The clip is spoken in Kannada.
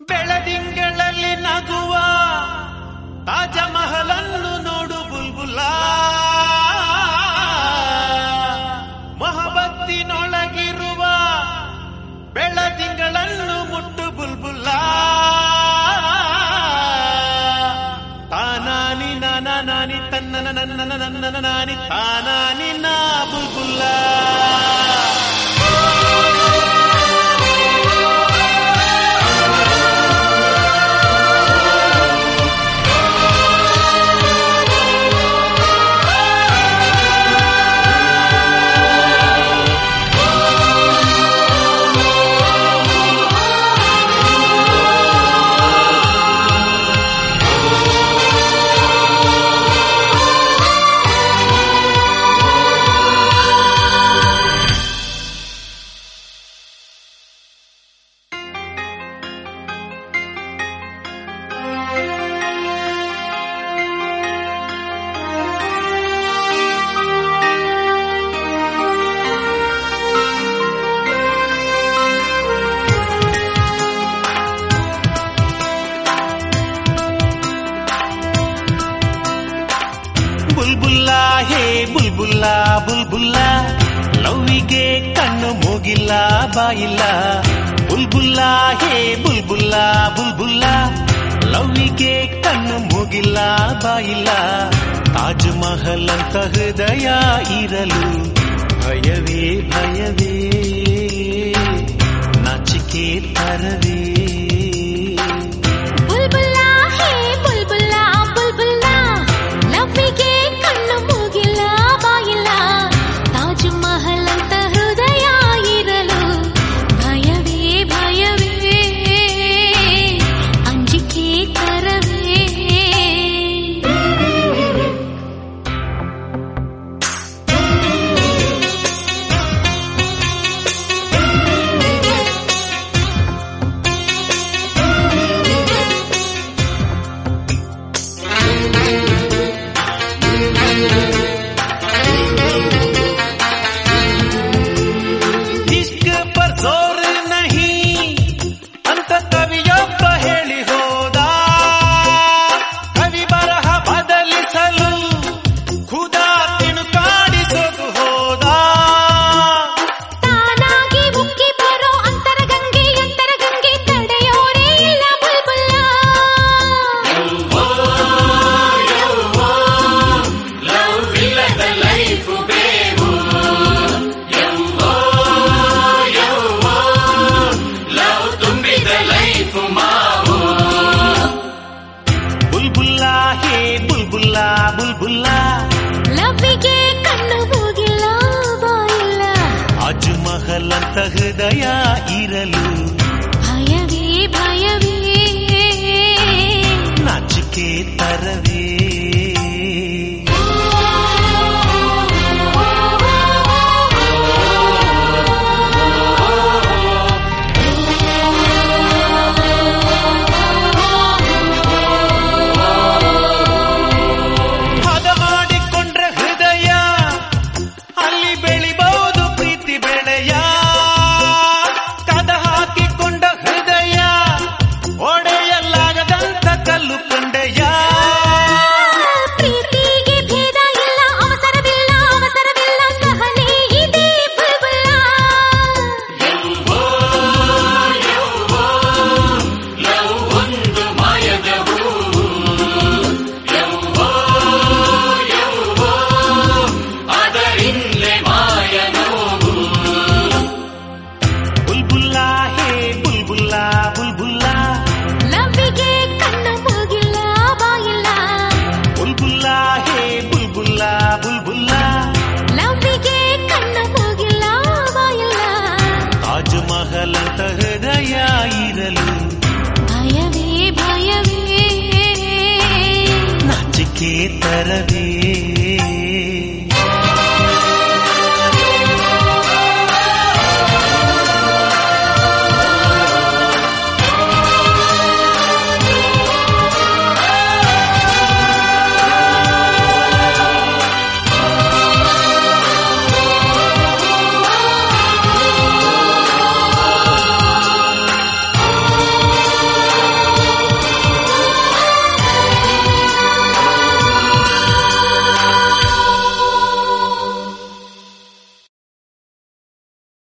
ಬೆಳದಿಂಗಳಲ್ಲಿ ನಗುವ ತಾಜ ಮಹಲನ್ನು ನೋಡು ಬುಲ್ಬುಲ್ಲ ಮೊಹಬತ್ತಿನೊಳಗಿರುವ ಬೆಳದಿಂಗಳನ್ನು ಮುಟ್ಟು ಬುಲ್ಬುಲ್ಲ ತಾನಾನಿ ನಾನ ನಾನಿ ತನ್ನನ ನನ್ನನ ನನ್ನನ ನಾನಿ ತಾನಾನಿ ನಾ ಬುಲ್ಬುಲ್ಲ ಬುಲ್ಬುಲ್ಲ ಹೇ ಬುಲ್ಬುಲ್ಲ ಬುಲ್ಬುಲ್ಲ ಲವ್ವಿಗೆ ಕಣ್ಣು ಮೂಗಿಲ್ಲ ಬಾಯಿಲ್ಲ ಬುಲ್ಬುಲ್ಲ ಹೇ ಬುಲ್ಬುಲ್ಲ ಬುಲ್ಬುಲ್ಲ ಲವ್ವಿಗೆ ಕಣ್ಣು ಮೂಗಿಲ್ಲ ಬಾಯಿಲ್ಲ ತಾಜ್ ಮಹಲ್ ಅಂತ ಹೃದಯ ಇರಲು ಭಯವೇ ಭಯವೇ ನಾಚಿಕೆ ತರವೇ ಬುಲ್ಬುಲ್ಲಾ ಹೇ ಬುಲ್ಬುಲ್ಲಾ ಬುಲ್ಬುಲ್ಲಾ ಲವ್ವಿಗೆ ಕಣ್ಣು ಮೂಗಿಲ್ಲ ಬಾಯಿಲ್ಲ ತಾಜ್ ಮಹಲ್ ಅಂತ ಹೃದಯ ಇರಲು ಭಯವೇ ಭಯವೇ ಅಂಜಿಕೆ ತರವೇ इश्क पर जोर नहीं ಅಂತ ಕವಿಯೊಬ್ಬ ಹೇಳಿ ಹೋದ ಕವಿ ಬರಹ ಬದಲಿಸಲು ಖುದಾ ತಿಣುಕಾಡಿಸೋದು ಹೋದ ತಾನಾಗಿ ಉಕ್ಕಿ ಬರೋ ಅಂತರಗಂಗೆ ಅಂತರಗಂಗೆ ತಡೆಯೋರೇ ಇಲ್ಲ ಬುಲ್ಬುಲ್ಲ ಬುಲ್ಬುಲ್ಲ ಹೇ ಬುಲ್ಬುಲ್ಲ ಬುಲ್ಬುಲ್ಲ ಲವ್ವಿಗೆ ಕಣ್ಣು ಮೂಗಿಲ್ಲ ಬಾಯಿಲ್ಲ ಅಜ್ ಮಹಲ್ ಅಂತ ಹೃದಯ ಇರಲು